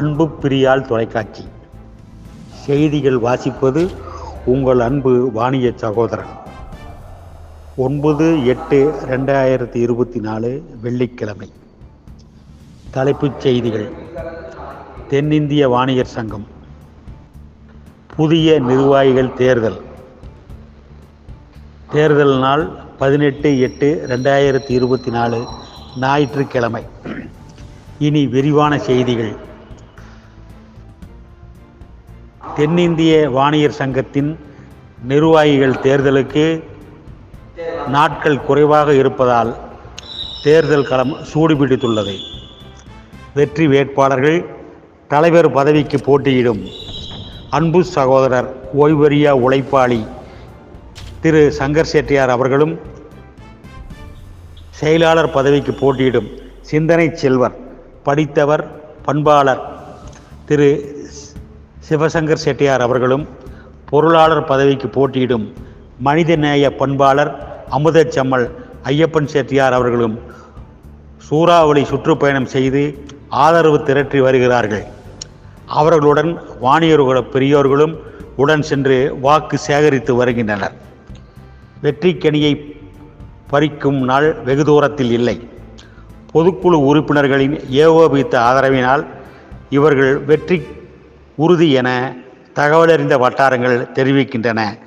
அன்பு பிரியால் தொலைக்காட்சி செய்திகள் வாசிப்பது உங்கள் அன்பு வாணிய சகோதரன் ஒன்பது எட்டு ரெண்டாயிரத்தி இருபத்தி நாலு வெள்ளிக்கிழமை தலைப்புச் செய்திகள் தென்னிந்திய வாணிகர் சங்கம் புதிய நிர்வாகிகள் தேர்தல் தேர்தல் நாள் பதினெட்டு எட்டு ரெண்டாயிரத்தி இருபத்தி நாலு ஞாயிற்றுக்கிழமை இனி விரிவான செய்திகள் தென்னிந்திய வாணியர் சங்கத்தின் நிர்வாகிகள் தேர்தலுக்கு நாட்கள் குறைவாக இருப்பதால் தேர்தல் களம் சூடுபிடித்துள்ளது வெற்றி வேட்பாளர்கள் தலைவர் பதவிக்கு போட்டியிடும் அன்பு சகோதரர் ஓய்வறியா உழைப்பாளி திரு சங்கர் செட்டியார் அவர்களும் செயலாளர் பதவிக்கு போட்டியிடும் சிந்தனை செல்வர் படித்தவர் பண்பாளர் திரு சிவசங்கர் செட்டியார் அவர்களும் பொருளாளர் பதவிக்கு போட்டியிடும் மனிதநேய பண்பாளர் அமுதச்சம்மல் ஐயப்பன் செட்டியார் அவர்களும் சூறாவளி சுற்றுப்பயணம் செய்து ஆதரவு திரட்டி வருகிறார்கள் அவர்களுடன் வாணியர்கள பெரியோர்களும் உடன் சென்று வாக்கு சேகரித்து வருகின்றனர் வெற்றிக்கனியை பறிக்கும் நாள் வெகு தூரத்தில் இல்லை பொதுக்குழு உறுப்பினர்களின் ஏகோபித்த ஆதரவினால் இவர்கள் வெற்றி உறுதி என தகவலறிந்த வட்டாரங்கள் தெரிவிக்கின்றன